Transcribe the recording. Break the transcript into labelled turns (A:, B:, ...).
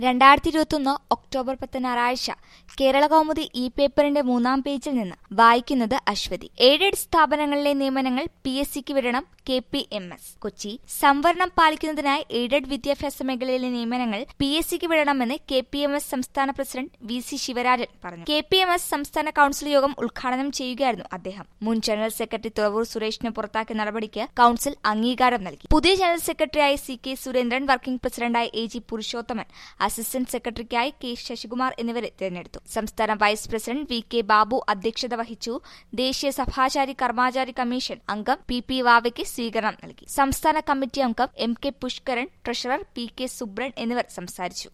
A: രണ്ടായിരത്തി ഇരുപത്തൊന്ന് ഒക്ടോബർ പത്ത് ഞായറാഴ്ച കേരള കൗമുദി ഇ പേപ്പറിന്റെ മൂന്നാം പേജിൽ നിന്ന് വായിക്കുന്നത് അശ്വതി എയ്ഡഡ് സ്ഥാപനങ്ങളിലെ നിയമനങ്ങൾ പി എസ് സിക്ക് വിടണം K P M S Kochi സംവരണം പാലിക്കുന്നതിനായി എയ്ഡഡ് വിദ്യാഭ്യാസ മേഖലയിലെ നിയമനങ്ങൾ പി എസ് സിക്ക് വിടണമെന്ന് കെ പി എം എസ് സംസ്ഥാന പ്രസിഡന്റ് വി സി ശിവരാജൻ പറഞ്ഞു കെ പി എം എസ് സംസ്ഥാന കൌൺസിൽ യോഗം ഉദ്ഘാടനം ചെയ്യുകയായിരുന്നു അദ്ദേഹം മുൻ ജനറൽ സെക്രട്ടറി തുറവൂർ സുരേഷിനെ പുറത്താക്കിയ നടപടിക്ക് കൌൺസിൽ അംഗീകാരം നൽകി പുതിയ ജനറൽ സെക്രട്ടറിയായി സി കെ സുരേന്ദ്രൻ വർക്കിംഗ് പ്രസിഡന്റായി എ ജി പുരുഷോത്തമൻ അസിസ്റ്റന്റ് സെക്രട്ടറിക്കായി കെ ശശികുമാർ എന്നിവരെ തിരഞ്ഞെടുത്തു സംസ്ഥാന vice president V K Babu അധ്യക്ഷത വഹിച്ചു ദേശീയ സഭാചാരി കർമാചാരി കമ്മീഷൻ അംഗം പി പി വാവയ്ക്ക് സ്വീകരണം നൽകി സംസ്ഥാന കമ്മിറ്റി അംഗം M K Pushkaran treasurer P K Subran എന്നിവർ സംസാരിച്ചു